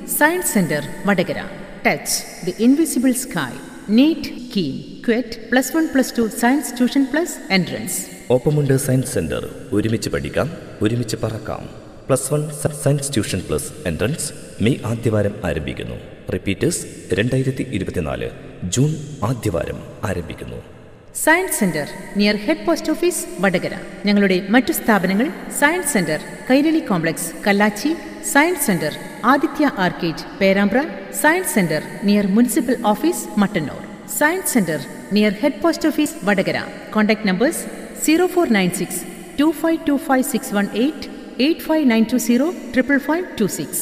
science centre Vadakara touch the invisible sky NEET KEAM CUET plus one plus two science tuition plus entrance ഒപ്പമുണ്ട് science centre ഒരുമിച്ച് പഠിക്കാം ഒരുമിച്ച് പറക്കാം plus one science tuition plus entrance May ആദ്യവാരം ആരംഭിക്കുന്നു repeaters രണ്ടായിരത്തി ഇരുപത്തിനാല് ജൂൺ ആദ്യവാരം ആരംഭിക്കുന്നു science centre near head post office Vadakara ഞങ്ങളുടെ മറ്റു സ്ഥാപനങ്ങൾ science centre Kairali complex Kallachi science centre Aditya arcade Perambra science centre near municipal office Mattannur science centre near head post office Vadakara contact numbers zero four nine six two five two five six one eight eight five nine two zero triple five two six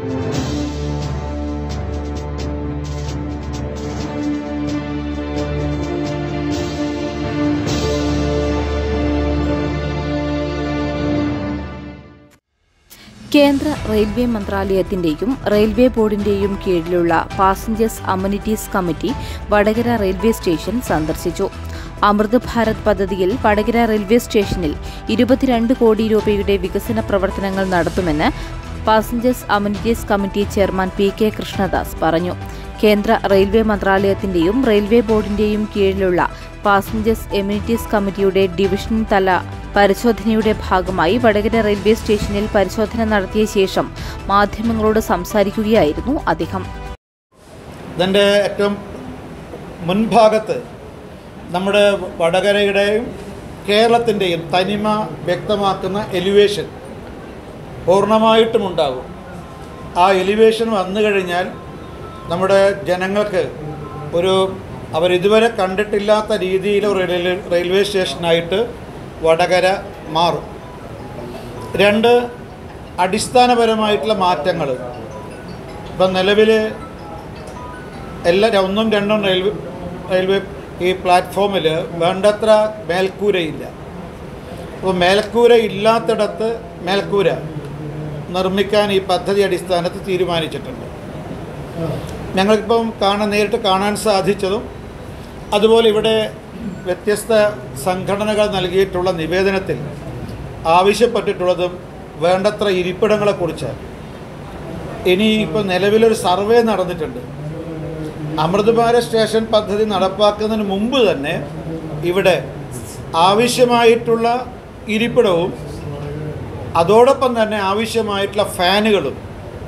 കേന്ദ്ര railway മന്ത്രാലയത്തിന്റെയും railway ബോർഡിന്റെയും കീഴിലുള്ള passengers amenities committee Vadakara railway station സന്ദർശിച്ചു അമൃത് ഭാരത് പദ്ധതിയിൽ Vadakara railway സ്റ്റേഷനിൽ ഇരുപത്തിരണ്ട് കോടി രൂപയുടെ വികസന പ്രവർത്തനങ്ങൾ നടത്തുമെന്ന് passengers amenities committee chairman P K Krishnadas പറഞ്ഞു കേന്ദ്ര റെയിൽവേ മന്ത്രാലയത്തിന്റെയും റെയിൽവേ ബോർഡിന്റെയും കീഴിലുള്ള പാസഞ്ചേഴ്സ് എമ്യൂണിറ്റീസ് കമ്മിറ്റിയുടെ ഡിവിഷൻ തല പരിശോധനയുടെ ഭാഗമായി വടകര റെയിൽവേ സ്റ്റേഷനിൽ പരിശോധന നടത്തിയ ശേഷം മാധ്യമങ്ങളോട് സംസാരിക്കുകയായിരുന്നു അദ്ദേഹം ഇതിൻ്റെ ഏറ്റവും മുൻഭാഗത്ത് നമ്മുടെ വടകരയുടെയും കേരളത്തിൻ്റെയും തനിമ വ്യക്തമാക്കുന്ന എലിവേഷൻ പൂർണ്ണമായിട്ടും ഉണ്ടാകും ആ എലിവേഷൻ വന്നു കഴിഞ്ഞാൽ നമ്മുടെ ജനങ്ങൾക്ക് ഒരു അവരിതുവരെ കണ്ടിട്ടില്ലാത്ത രീതിയിൽ ഒരു റെയിൽവേ റെയിൽവേ സ്റ്റേഷനായിട്ട് വടകര മാറും രണ്ട് അടിസ്ഥാനപരമായിട്ടുള്ള മാറ്റങ്ങൾ ഇപ്പം നിലവിൽ എല്ലാ ഒന്നും രണ്ടും റെയിൽവേ റെയിൽവേ ഈ പ്ലാറ്റ്ഫോമിൽ വേണ്ടത്ര മേൽക്കൂരയില്ല അപ്പോൾ മേൽക്കൂര ഇല്ലാത്തിടത്ത് മേൽക്കൂര നിർമ്മിക്കാൻ ഈ പദ്ധതി അടിസ്ഥാനത്തിൽ തീരുമാനിച്ചിട്ടുണ്ട് ഞങ്ങൾക്കിപ്പം കാണാൻ നേരിട്ട് കാണാൻ സാധിച്ചതും അതുപോലെ ഇവിടെ വ്യത്യസ്ത സംഘടനകൾ നൽകിയിട്ടുള്ള നിവേദനത്തിൽ ആവശ്യപ്പെട്ടിട്ടുള്ളതും വേണ്ടത്ര ഇരിപ്പിടങ്ങളെക്കുറിച്ചാണ് ഇനി ഇപ്പോൾ നിലവിലൊരു സർവേ നടന്നിട്ടുണ്ട് അമൃത് ഭാരത് സ്റ്റേഷൻ പദ്ധതി നടപ്പാക്കുന്നതിന് മുമ്പ് തന്നെ ഇവിടെ ആവശ്യമായിട്ടുള്ള ഇരിപ്പിടവും അതോടൊപ്പം തന്നെ ആവശ്യമായിട്ടുള്ള ഫാനുകളും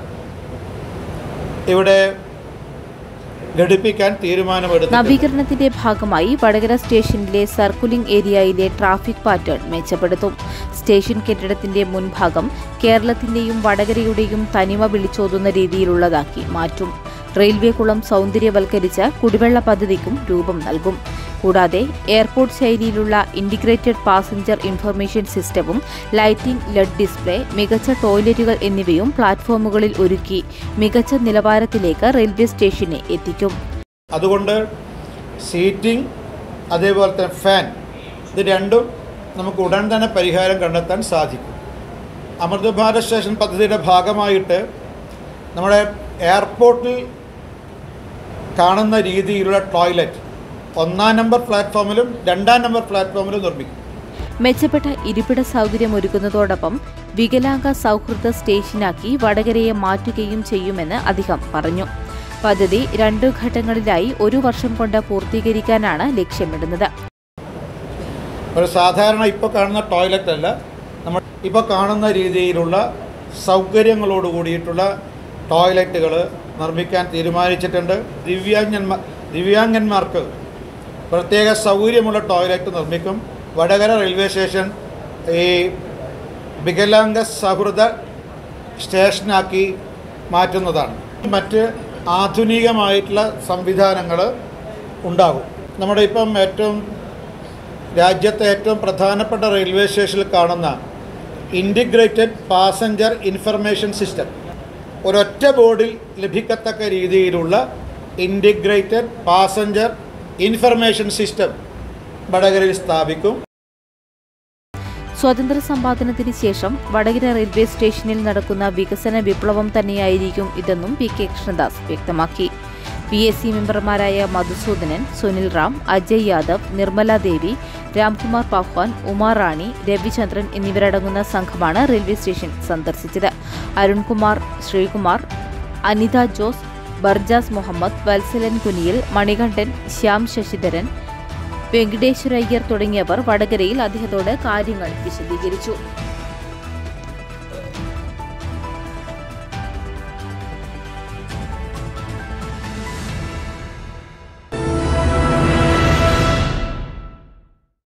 ഇവിടെ ഘടിപ്പിക്കാൻ തീരുമാനമെടുത്തു നവീകരണത്തിന്റെ ഭാഗമായി വടകര സ്റ്റേഷനിലെ സർക്കുലിംഗ് ഏരിയയിലെ ട്രാഫിക് പാറ്റേൺ മെച്ചപ്പെടുത്തും സ്റ്റേഷൻ കെട്ടിടത്തിന്റെ മുൻഭാഗം കേരളത്തിന്റെയും വടകരയുടെയും തനിമ വിളിച്ചോതുന്ന രീതിയിലുള്ളതാക്കി മാറ്റും റെയിൽവേ കുളം സൗന്ദര്യവൽക്കരിച്ച കുടിവെള്ള പദ്ധതിക്കും രൂപം നൽകും കൂടാതെ എയർപോർട്ട് ശൈലിയിലുള്ള ഇന്റഗ്രേറ്റഡ് പാസഞ്ചർ ഇൻഫർമേഷൻ സിസ്റ്റവും ലൈറ്റിംഗ് ലെഡ് ഡിസ്പ്ലേ മികച്ച ടോയ്ലറ്റുകൾ എന്നിവയും പ്ലാറ്റ്ഫോമുകളിൽ ഒരുക്കി മികച്ച നിലവാരത്തിലേക്ക് റെയിൽവേ സ്റ്റേഷനെ എത്തിക്കും അതുകൊണ്ട് സീറ്റിംഗ് അതേപോലെ തന്നെ ഫാൻ ഇത് രണ്ടും നമുക്ക് ഉടൻ തന്നെ പരിഹാരം കണ്ടെത്താൻ സാധിക്കും അമൃത് ഭാരത് സ്റ്റേഷൻ പദ്ധതിയുടെ ഭാഗമായിട്ട് നമ്മുടെ എയർപോർട്ടിൽ കാണുന്ന രീതിയിലുള്ള ടോയ്ലറ്റ് ഒന്നാം നമ്പർ പ്ലാറ്റ്ഫോമിലും രണ്ടാം നമ്പർ പ്ലാറ്റ്ഫോമിലും നിർമ്മിക്കും മെച്ചപ്പെട്ട ഇരിപ്പിട സൗകര്യം ഒരുക്കുന്നതോടൊപ്പം വികലാംഗ സൗഹൃദ സ്റ്റേഷനാക്കി വടകരയെ മാറ്റുകയും ചെയ്യുമെന്ന് അദ്ദേഹം പറഞ്ഞു പദ്ധതി രണ്ടു ഘട്ടങ്ങളിലായി ഒരു വർഷം കൊണ്ട് പൂർത്തീകരിക്കാനാണ് ലക്ഷ്യമിടുന്നത് ഒരു സാധാരണ ഇപ്പോൾ കാണുന്ന ടോയ്ലറ്റ് അല്ല നമ്മൾ ഇപ്പോൾ കാണുന്ന രീതിയിലുള്ള സൗകര്യങ്ങളോട് കൂടിയിട്ടുള്ള ടോയ്ലറ്റുകൾ നിർമ്മിക്കാൻ തീരുമാനിച്ചിട്ടുണ്ട് ദിവ്യാംഗന്മാർ ദിവ്യാംഗന്മാർക്ക് പ്രത്യേക സൗകര്യമുള്ള ടോയ്ലറ്റ് നിർമ്മിക്കും വടകര റെയിൽവേ സ്റ്റേഷൻ ഈ വികലാംഗ സൗഹൃദ സ്റ്റേഷനാക്കി മാറ്റുന്നതാണ് മറ്റ് ആധുനികമായിട്ടുള്ള സംവിധാനങ്ങൾ ഉണ്ടാകും നമ്മുടെ ഇപ്പം ഏറ്റവും രാജ്യത്തെ ഏറ്റവും പ്രധാനപ്പെട്ട റെയിൽവേ സ്റ്റേഷനിൽ കാണുന്ന ഇൻറ്റിഗ്രേറ്റഡ് പാസഞ്ചർ ഇൻഫർമേഷൻ സിസ്റ്റം ഒരൊറ്റ ബോർഡിൽ ലഭിക്കത്തക്ക രീതിയിലുള്ള ഇൻറ്റിഗ്രേറ്റഡ് പാസഞ്ചർ ഇൻഫർമേഷൻ സിസ്റ്റം വടകരയിൽ സ്ഥാപിക്കും സ്വതന്ത്ര സമ്പാദനത്തിന് ശേഷം വടകര റെയിൽവേ സ്റ്റേഷനിൽ നടക്കുന്ന വികസന വിപ്ലവം തന്നെയായിരിക്കും ഇതെന്നും പി കെ കൃഷ്ണദാസ് വ്യക്തമാക്കി പി എസ് സി മെമ്പർമാരായ മധുസൂദനൻ സുനിൽ റാം അജയ് യാദവ് നിർമ്മല ദേവി രാംകുമാർ പാഹ്വാൻ ഉമാറാണി രവിചന്ദ്രൻ എന്നിവരടങ്ങുന്ന സംഘമാണ് റെയിൽവേ സ്റ്റേഷൻ സന്ദർശിച്ചത് അരുൺകുമാർ ശ്രീകുമാർ അനിത ജോസ് ബർജാസ് മുഹമ്മദ് വത്സലൻ കുനിയിൽ മണികണ്ഠൻ ശ്യാം ശശിധരൻ വെങ്കടേശ്വര അയ്യർ തുടങ്ങിയവർ വടകരയിൽ അദ്ദേഹത്തോട് കാര്യങ്ങൾ വിശദീകരിച്ചു